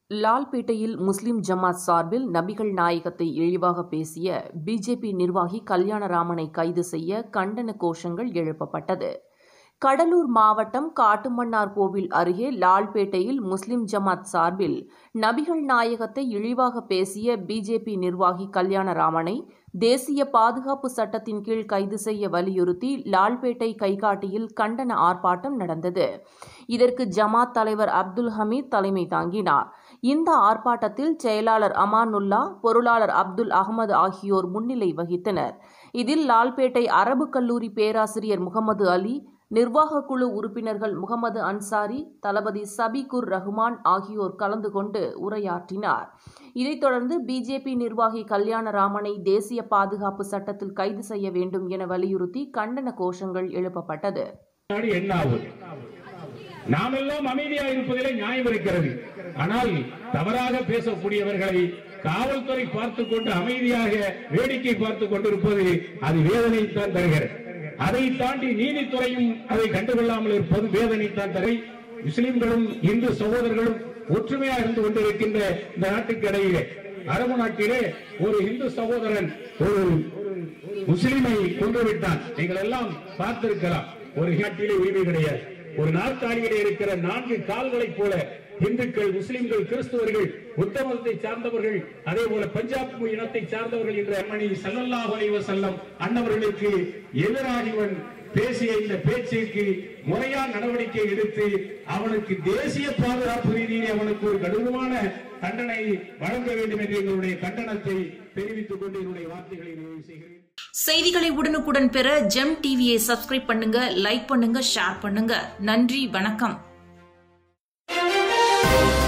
லால்பேட்டையில் முஸ்லிம் ஜமாத் சார்பில் நபிகள் நாயகத்தை இழிவாக பேசிய பிஜேபி நிர்வாகி கல்யாணராமனை கைது செய்ய கண்டன கோஷங்கள் எழுப்பப்பட்டது கடலூர் மாவட்டம் காட்டுமன்னார் கோவில் அருகே லால்பேட்டையில் முஸ்லிம் ஜமாத் சார்பில் நபிகள் நாயகத்தை இழிவாக பேசிய பிஜேபி நிர்வாகி கல்யாணராமனை தேசிய பாதுகாப்பு சட்டத்தின் கீழ் கைது செய்ய வலியுறுத்தி லால்பேட்டை கைகாட்டியில் கண்டன ஆர்ப்பாட்டம் நடந்தது இதற்கு ஜமாத் தலைவர் அப்துல் ஹமீத் தலைமை தாங்கினார் இந்த ஆர்ப்பாட்டத்தில் செயலாளர் அமானுல்லா பொருளாளர் அப்துல் அகமது ஆகியோர் முன்னிலை வகித்தனர் இதில் லால்பேட்டை அரபு கல்லூரி பேராசிரியர் முகமது அலி நிர்வாக குழு உறுப்பினர்கள் முகமது அன்சாரி தளபதி சபிகுர் ரஹ்மான் ஆகியோர் கலந்து கொண்டு உரையாற்றினார் இதைத் தொடர்ந்து பிஜேபி நிர்வாகி கல்யாணராமனை தேசிய பாதுகாப்பு சட்டத்தில் கைது செய்ய வேண்டும் என வலியுறுத்தி கண்டன கோஷங்கள் எழுப்பப்பட்டது நாடு என்ன ஆகும் நாமெல்லாம் அமைதியா இருப்பதிலே நியாயம் இருக்கிறது ஆனால் தவறாக பேசக்கூடியவர்களை காவல்துறை பார்த்துக் கொண்டு அமைதியாக வேடிக்கை பார்த்துக் கொண்டிருப்பது அது வேதனைத்தான் தருகிறது அதை தாண்டி நீதித்துறையும் அதை கண்டுகொள்ளாமல் இருப்பது வேதனைத்தான் தரை முஸ்லிம்களும் இந்து சகோதரர்களும் ஒற்றுமையாக இருந்து கொண்டிருக்கின்ற இந்த நாட்டுக்கு இடையிலே அரபு நாட்டிலே ஒரு இந்து சகோதரன் ஒரு முஸ்லிமை கொன்று விட்டான் நீங்கள் எல்லாம் பார்த்திருக்கலாம் ஒரு நாட்டிலே உரிமை கிடையாது ஒரு நாற்காலியிலே இருக்கிற நான்கு கால்களைப் போல இந்துக்கள் முஸ்லிம்கள் கிறிஸ்தவர்கள் புத்த மதத்தை சார்ந்தவர்கள் அதே போல பஞ்சாப் இனத்தை சார்ந்தவர்கள் என்ற அம்மணி சல்லல்லாஹு அலைஹி வஸல்லம் அன்னவர்களுக்கு எதிராக இவன் பேசிய இந்த பேச்சுக்கு முறையான நடவடிக்கை எடுத்து அவனுக்கு தேசிய பாதுகாப்பு ரீதியிலே அவனுக்கு ஒரு கடுமையான தண்டனை வழங்க வேண்டும் என்று எங்களுடைய கண்டனத்தை தெரிவித்துக் கொண்டு என்னுடைய வார்த்தைகளை நிறைவு செய்கிறேன் செய்திகளை உடனுக்குடன் பெற ஜெம் டிவியை சப்ஸ்கிரைப் பண்ணுங்க லைக் பண்ணுங்க ஷேர் பண்ணுங்க நன்றி வணக்கம்